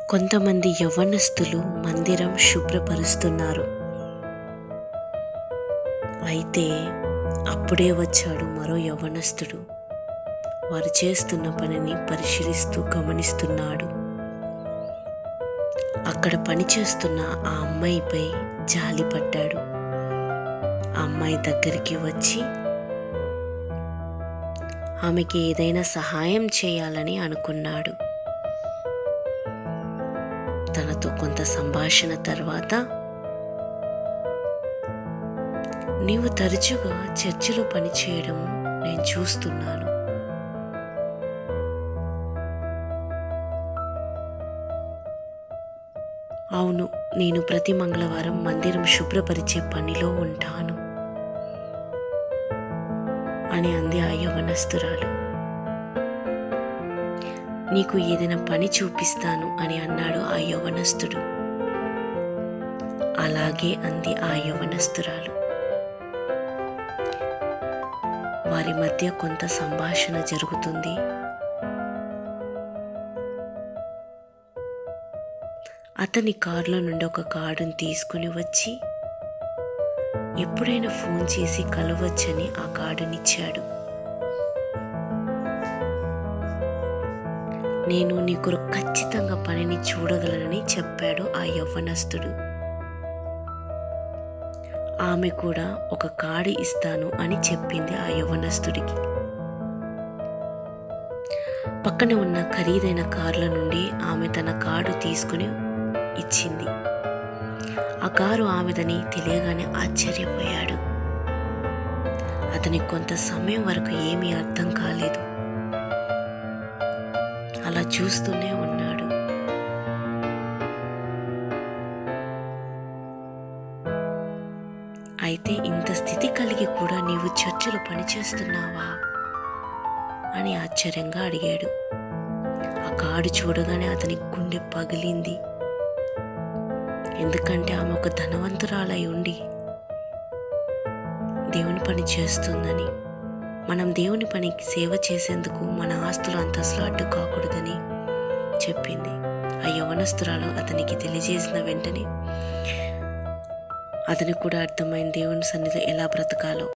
కొంతమంది యవ్వనస్తులు మందిరం శుభ్రపరుస్తున్నారు అయితే అప్పుడే వచ్చాడు మరో యవ్వనస్తుడు వారు చేస్తున్న పనిని పరిశీలిస్తూ గమనిస్తున్నాడు అక్కడ పనిచేస్తున్న ఆ అమ్మాయిపై జాలి పడ్డాడు ఆ అమ్మాయి దగ్గరికి వచ్చి ఆమెకి ఏదైనా సహాయం చేయాలని అనుకున్నాడు తనతో కొంత సంభాషణ తర్వాత నీవు తరచుగా చర్చిలో పనిచేయడం నేను చూస్తున్నాను అవును నేను ప్రతి మంగళవారం మందిరం శుభ్రపరిచే పనిలో ఉంటాను అని అంది ఆ యవనస్తురాలు నీకు ఏదైనా పని చూపిస్తాను అని అన్నాడు ఆ యవనస్తుడు అలాగే అంది ఆ యవనస్తురాలు వారి మధ్య కొంత సంభాషణ జరుగుతుంది అతని కారులో నుండి ఒక కార్డును తీసుకుని వచ్చి ఎప్పుడైనా ఫోన్ చేసి కలవచ్చని ఆ కార్డునిచ్చాడు నేను నీకు ఖచ్చితంగా పనిని చూడగలనని చెప్పాడు ఆ యవ్వనస్తుడు ఆమె కూడా ఒక కార్డు ఇస్తాను అని చెప్పింది ఆ యవ్వనస్తుడికి పక్కన ఉన్న ఖరీదైన కార్ల నుండి ఆమె తన కార్డు తీసుకుని ఇచ్చింది ఆ కారు ఆమెదని తెలియగానే ఆశ్చర్యపోయాడు అతనికి కొంత సమయం వరకు ఏమీ అర్థం కాలేదు అలా చూస్తూనే ఉన్నాడు అయితే ఇంత స్థితి కలిగి కూడా నీవు చర్చలో పనిచేస్తున్నావా అని ఆశ్చర్యంగా అడిగాడు ఆ కాడు చూడగానే అతని గుండె పగిలింది ఎందుకంటే ఆమె ఒక ధనవంతురాలై ఉండి దేవుని పని చేస్తుందని మనం దేవుని పనికి సేవ చేసేందుకు మన ఆస్తులు అంతస్తులు అడ్డు కాకూడదని చెప్పింది ఆ యవనస్తురాలు అతనికి తెలియజేసిన వెంటనే అతనికి కూడా అర్థమైంది దేవుని సన్నిధిలో ఎలా బ్రతకాలో